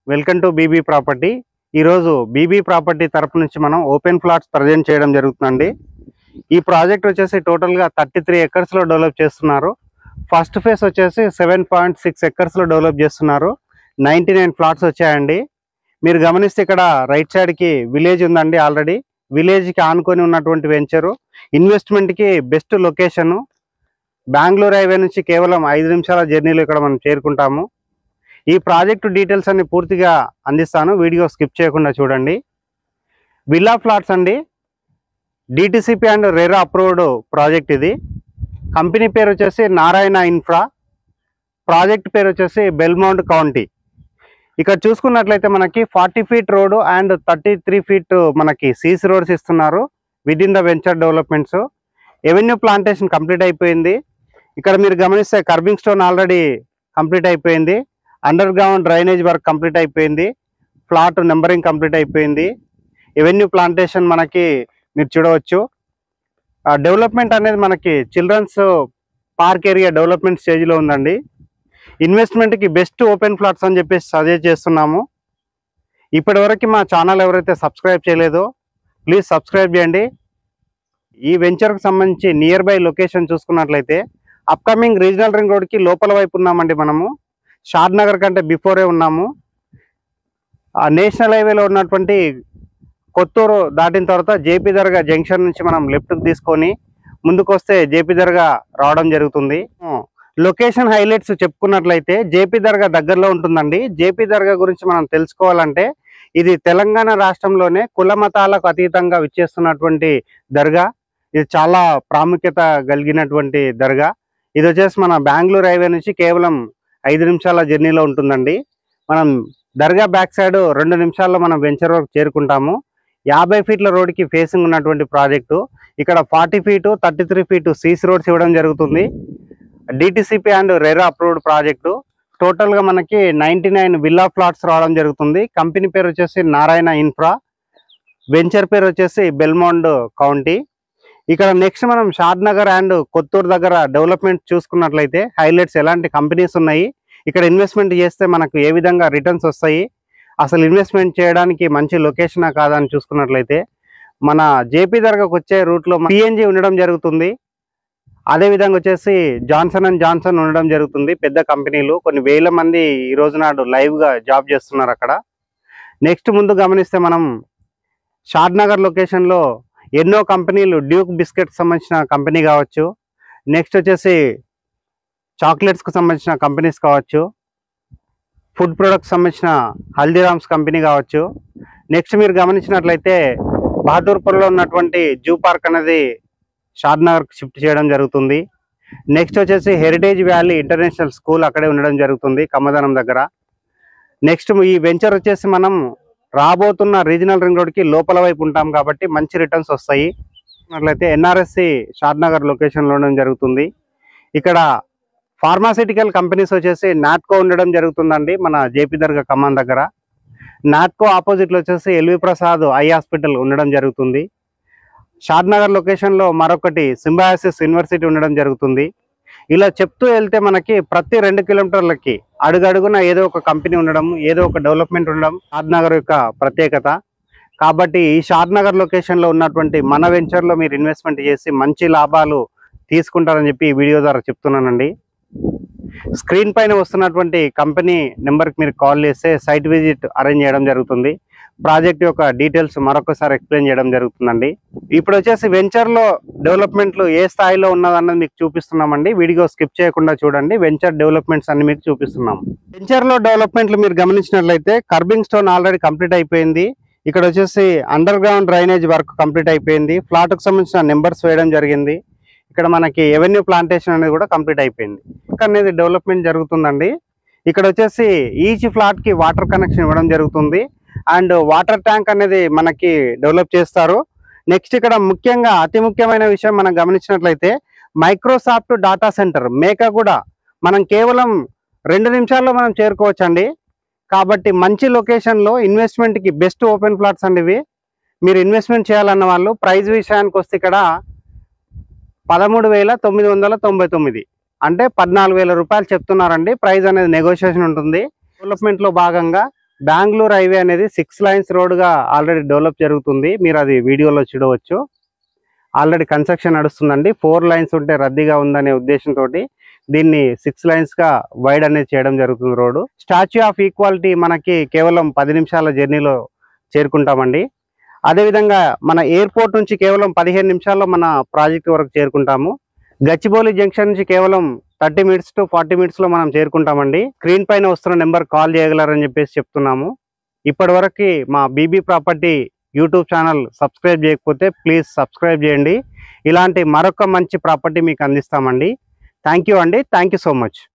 welcome to BB property ఈరోజు BB property తరపు నుంచి మనం ఓపెన్ ప్లాట్స్ ప్రజెంట్ చేయడం జరుగుతుందండి ఈ ప్రాజెక్ట్ వచ్చేసి టోటల్గా థర్టీ త్రీ ఎకర్స్లో డెవలప్ చేస్తున్నారు ఫస్ట్ ఫేజ్ వచ్చేసి సెవెన్ పాయింట్ సిక్స్ ఎకర్స్లో డెవలప్ చేస్తున్నారు నైంటీ నైన్ ప్లాట్స్ వచ్చాయండి మీరు గమనిస్తే ఇక్కడ రైట్ సైడ్కి విలేజ్ ఉందండి ఆల్రెడీ విలేజ్కి ఆనుకొని ఉన్నటువంటి వెంచరు ఇన్వెస్ట్మెంట్కి బెస్ట్ లొకేషను బెంగళూరు హైవే నుంచి కేవలం ఐదు నిమిషాల జర్నీలో ఇక్కడ మనం చేరుకుంటాము ఈ ప్రాజెక్టు డీటెయిల్స్ అన్ని పూర్తిగా అందిస్తాను వీడియో స్కిప్ చేయకుండా చూడండి విల్లా ఫ్లాట్స్ అండి DTCP and RERA approved project ఇది కంపెనీ పేరు వచ్చేసి నారాయణ ఇన్ఫ్రా ప్రాజెక్ట్ పేరు వచ్చేసి బెల్మౌంట్ కౌంటీ ఇక్కడ చూసుకున్నట్లయితే మనకి forty feet road and thirty three feet మనకి సీసీ రోడ్స్ ఇస్తున్నారు with in the venture developments avenue plantation complete అయిపోయింది ఇక్కడ మీరు గమనిస్తే కర్బింగ్ స్టోన్ ఆల్రెడీ కంప్లీట్ అయిపోయింది underground drainage work complete అయిపోయింది ఫ్లాట్ నెంబరింగ్ కంప్లీట్ అయిపోయింది ఎవెన్యూ ప్లాంటేషన్ మనకి మీరు చూడవచ్చు డెవలప్మెంట్ అనేది మనకి చిల్డ్రన్స్ పార్క్ ఏరియా డెవలప్మెంట్ స్టేజ్లో ఉందండి ఇన్వెస్ట్మెంట్కి బెస్ట్ ఓపెన్ ఫ్లాట్స్ అని చెప్పేసి సజెస్ట్ చేస్తున్నాము ఇప్పటివరకు మా ఛానల్ ఎవరైతే సబ్స్క్రైబ్ చేయలేదో ప్లీజ్ సబ్స్క్రైబ్ చేయండి ఈ వెంచర్కి సంబంధించి నియర్ బై లొకేషన్ చూసుకున్నట్లయితే అప్కమింగ్ రీజనల్ రింగ్ రోడ్కి లోపల వైపు ఉన్నామండి మనము షాద్ నగర్ కంటే బిఫోరే ఉన్నాము ఆ నేషనల్ హైవేలో ఉన్నటువంటి కొత్తూరు దాటిన తర్వాత జేపీ దర్గా జంక్షన్ నుంచి మనం లెఫ్ట్కి తీసుకొని ముందుకు వస్తే జేపీ దర్గా రావడం జరుగుతుంది లొకేషన్ హైలైట్స్ చెప్పుకున్నట్లయితే జేపీ దర్గా దగ్గరలో ఉంటుందండి జేపీ దర్గా గురించి మనం తెలుసుకోవాలంటే ఇది తెలంగాణ రాష్ట్రంలోనే కుల మతాలకు అతీతంగా విచ్చేస్తున్నటువంటి దర్గా ఇది చాలా ప్రాముఖ్యత కలిగినటువంటి దర్గా ఇది వచ్చేసి మన బెంగళూరు హైవే నుంచి కేవలం ఐదు నిమిషాల జర్నీలో ఉంటుందండి మనం దర్గా బ్యాక్ సైడ్ రెండు నిమిషాల్లో మనం వెంచర్ వరకు చేరుకుంటాము యాభై ఫీట్ల రోడ్డుకి ఫేసింగ్ ఉన్నటువంటి ప్రాజెక్టు ఇక్కడ forty feet thirty three feet CC roads ఇవ్వడం జరుగుతుంది DTCP and RERA approved project టోటల్గా మనకి నైంటీ నైన్ విల్లా ఫ్లాట్స్ రావడం జరుగుతుంది కంపెనీ పేరు వచ్చేసి నారాయణ ఇన్ఫ్రా వెంచర్ పేరు వచ్చేసి బెల్మౌండ్ కౌంటీ ఇక్కడ నెక్స్ట్ మనం షాద్ నగర్ అండ్ కొత్తూరు దగ్గర డెవలప్మెంట్ చూసుకున్నట్లయితే హైలైట్స్ ఎలాంటి కంపెనీస్ ఉన్నాయి ఇక్కడ ఇన్వెస్ట్మెంట్ చేస్తే మనకు ఏ విధంగా రిటర్న్స్ వస్తాయి అసలు ఇన్వెస్ట్మెంట్ చేయడానికి మంచి లొకేషనా కాదా అని చూసుకున్నట్లయితే మన జేపీ దర్గాకు వచ్చే రూట్లో పిఎన్జి ఉండడం జరుగుతుంది అదే విధంగా వచ్చేసి జాన్సన్ అండ్ జాన్సన్ ఉండడం జరుగుతుంది పెద్ద కంపెనీలు కొన్ని వేల మంది ఈ రోజు నాడు లైవ్గా జాబ్ చేస్తున్నారు అక్కడ నెక్స్ట్ ముందు గమనిస్తే మనం షాద్ నగర్ లొకేషన్లో ఎన్నో కంపెనీలు డ్యూక్ బిస్కెట్ సంబంధించిన కంపెనీ కావచ్చు నెక్స్ట్ వచ్చేసి చాక్లెట్స్కి సంబంధించిన కంపెనీస్ కావచ్చు ఫుడ్ ప్రొడక్ట్స్ సంబంధించిన హల్దీరామ్స్ కంపెనీ కావచ్చు నెక్స్ట్ మీరు గమనించినట్లయితే బహదూర్పూర్లో ఉన్నటువంటి జూ పార్క్ అనేది షాద్ నగర్కి షిఫ్ట్ చేయడం జరుగుతుంది నెక్స్ట్ వచ్చేసి హెరిటేజ్ వ్యాలీ ఇంటర్నేషనల్ స్కూల్ అక్కడే ఉండడం జరుగుతుంది కమ్మదనం దగ్గర నెక్స్ట్ ఈ వెంచర్ వచ్చేసి మనం రాబోతున్న రీజనల్ రింగ్ రోడ్కి లోపల వైపు ఉంటాం కాబట్టి మంచి రిటర్న్స్ వస్తాయి అట్లయితే ఎన్ఆర్ఎస్సి షాద్ నగర్ లొకేషన్లో ఉండడం జరుగుతుంది ఇక్కడ ఫార్మాసిటికల్ కంపెనీస్ వచ్చేసి నాట్కో ఉండడం జరుగుతుందండి మన జేపీ దర్గా కమాన్ దగ్గర నాట్కో ఆపోజిట్లో వచ్చేసి ఎల్వి ప్రసాద్ ఐ హాస్పిటల్ ఉండడం జరుగుతుంది షాద్ నగర్ లొకేషన్లో మరొకటి సింబాయాసిస్ యూనివర్సిటీ ఉండడం జరుగుతుంది ఇలా చెప్తూ వెళ్తే మనకి ప్రతి రెండు కిలోమీటర్లకి అడుగడుగున ఏదో ఒక కంపెనీ ఉండడం ఏదో ఒక డెవలప్మెంట్ ఉండడం షాద్ నగర్ యొక్క ప్రత్యేకత కాబట్టి ఈ షాద్ నగర్ లొకేషన్లో ఉన్నటువంటి మన వెంచర్లో మీరు ఇన్వెస్ట్మెంట్ చేసి మంచి లాభాలు తీసుకుంటారని చెప్పి ఈ వీడియో ద్వారా చెప్తున్నానండి స్క్రీన్ పైన వస్తున్నటువంటి కంపెనీ నెంబర్కి మీరు కాల్ చేస్తే సైట్ విజిట్ అరేంజ్ చేయడం జరుగుతుంది ప్రాజెక్ట్ యొక్క డీటెయిల్స్ మరొకసారి ఎక్స్ప్లెయిన్ చేయడం జరుగుతుందండి ఇప్పుడు వచ్చేసి వెంచర్లో డెవలప్మెంట్లు ఏ స్థాయిలో ఉన్నదన్నది మీకు చూపిస్తున్నామండి వీడియో స్కిప్ చేయకుండా చూడండి వెంచర్ డెవలప్మెంట్స్ అన్ని మీకు చూపిస్తున్నాం వెంచర్లో డెవలప్మెంట్లు మీరు గమనించినట్లయితే కర్బింగ్ స్టోన్ ఆల్రెడీ కంప్లీట్ అయిపోయింది ఇక్కడ వచ్చేసి underground drainage work complete అయిపోయింది ఫ్లాట్కి సంబంధించిన నెంబర్స్ వేయడం జరిగింది ఇక్కడ మనకి ఎవెన్యూ ప్లాంటేషన్ అనేది కూడా కంప్లీట్ అయిపోయింది ఇక్కడ అనేది డెవలప్మెంట్ జరుగుతుందండి ఇక్కడ వచ్చేసి ఈచ్ ఫ్లాట్ కి వాటర్ కనెక్షన్ ఇవ్వడం జరుగుతుంది అండ్ వాటర్ ట్యాంక్ అనేది మనకి డెవలప్ చేస్తారు నెక్స్ట్ ఇక్కడ ముఖ్యంగా అతి ముఖ్యమైన విషయం మనం గమనించినట్లయితే మైక్రోసాఫ్ట్ డాటా సెంటర్ మేక కూడా మనం కేవలం రెండు నిమిషాల్లో మనం చేరుకోవచ్చండి కాబట్టి మంచి లొకేషన్లో ఇన్వెస్ట్మెంట్కి బెస్ట్ ఓపెన్ ప్లాట్స్ అండి ఇవి మీరు ఇన్వెస్ట్మెంట్ చేయాలన్న వాళ్ళు ప్రైస్ విషయానికి వస్తే ఇక్కడ పదమూడు వేల తొమ్మిది వందల తొంభై తొమ్మిది అంటే పద్నాలుగు వేల రూపాయలు చెప్తున్నారండి ప్రైస్ అనేది నెగోషియేషన్ ఉంటుంది డెవలప్మెంట్లో భాగంగా బెంగళూరు హైవే అనేది సిక్స్ లైన్స్ రోడ్గా ఆల్రెడీ డెవలప్ జరుగుతుంది మీరు అది వీడియోలో చూడవచ్చు ఆల్రెడీ కన్స్ట్రక్షన్ నడుస్తుందండి ఫోర్ లైన్స్ ఉంటే రద్దీగా ఉందనే ఉద్దేశంతో దీన్ని సిక్స్ లైన్స్గా వైడ్ అనేది చేయడం జరుగుతుంది రోడ్డు స్టాచ్యూ ఆఫ్ ఈక్వాలిటీ మనకి కేవలం పది నిమిషాల జర్నీలో చేరుకుంటామండి అదేవిధంగా మన ఎయిర్పోర్ట్ నుంచి కేవలం పదిహేను నిమిషాల్లో మన ప్రాజెక్ట్ వరకు చేరుకుంటాము గచ్చిబౌలి జంక్షన్ నుంచి కేవలం థర్టీ మినిట్స్ టు ఫార్టీ మినిట్స్లో మనం చేరుకుంటామండి స్క్రీన్ పైన వస్తున్న నెంబర్ కాల్ చేయగలరని చెప్పేసి చెప్తున్నాము ఇప్పటి వరకు మా BB property YouTube channel subscribe చేయకపోతే ప్లీజ్ సబ్స్క్రైబ్ చేయండి ఇలాంటి మరొక మంచి ప్రాపర్టీ మీకు అందిస్తామండి థ్యాంక్ యూ అండి థ్యాంక్ యూ సో మచ్